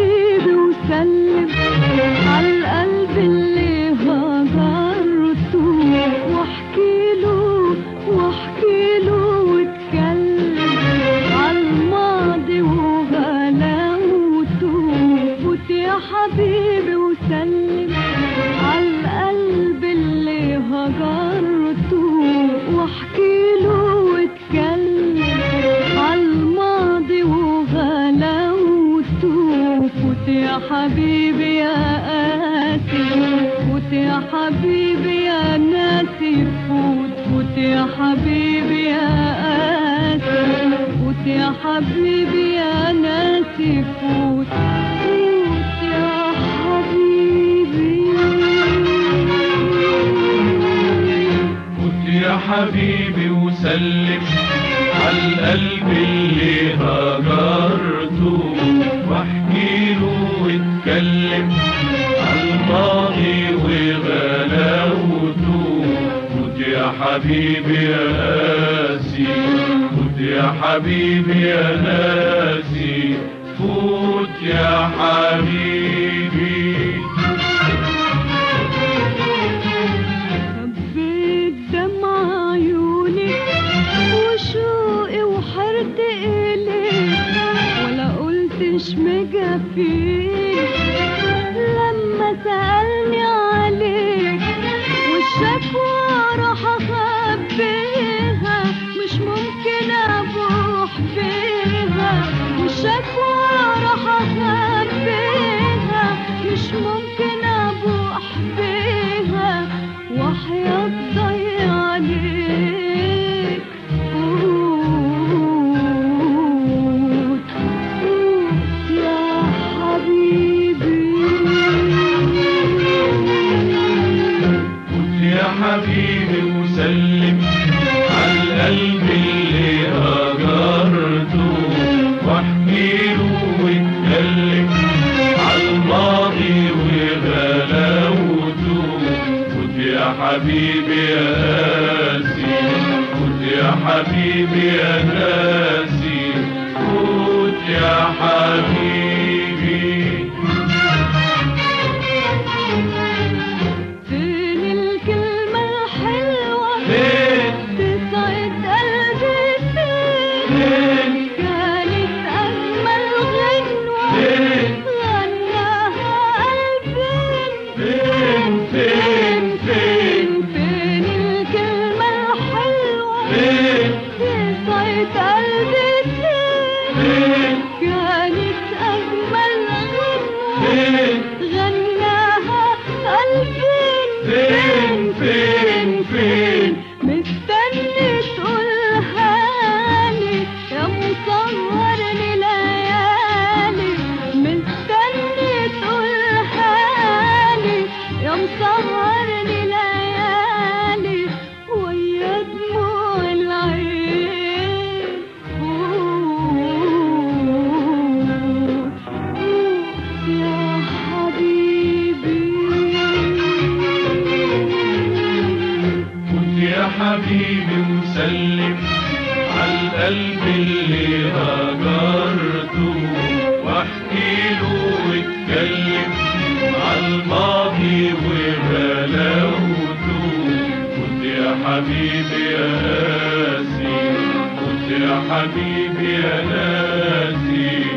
حبيبي وسلم على القلب اللي هجرته واحكي له واحكي له واتكلم على الماضي وغلاوته فوت يا حبيبي وسلم على القلب اللي هجرته واحكي له واتكلم على الماضي وغلاوته فوت يا حبيبي يا قاسي فوت يا حبيبي يا ناسي فوت فوت يا حبيبي يا قاسي فوت يا حبيبي يا ناسي فوت فوت يا حبيبي فوت يا حبيبي وسلم على القلب اللي هجرته واحكي له واتكلم على الماضي وغلاوته فوت يا حبيبي يا ناسي فوت يا حبيبي يا ناسي فوت يا حبيبي حبيت دمع عيوني وشوقي وحرت إليك ولا قلتش مجفيك لما سألني عليك والشكوى راح أخبيها مش ممكن أبوح بيها والشكوى راح أخبيها مش ممكن أبوح بيها وحياة ضيع عليك فوت فوت يا حبيبي فوت يا حبيبي وسلم على القلب اللي هجرته واحكي له واتكلم على الماضي وغلاوته فوت يا حبيبي يا ناسي فوت يا حبيبي يا ناسي فوت يا حبيبي فين الكلمة الحلوة فين تسعد قلبي فين فين كانت أجمل غنوة فين غناها قلبين فين فين فين فين الكلمة الحلوة فين تسعد قلبي فين فين كانت أجمل غنوة فين غناها قلبين فين فين فين مستني تقولها لي يا مصورني ليالي مستني تقولها لي يا مصورني ليالي ويا دموع العين فوت فوت يا حبيبي كنت يا حبيبي وسلم على القلب اللي هجرته واحكي له واتكلم على الماضي وغلاوته كنت يا حبيبي يا ناسي كنت يا حبيبي يا ناسي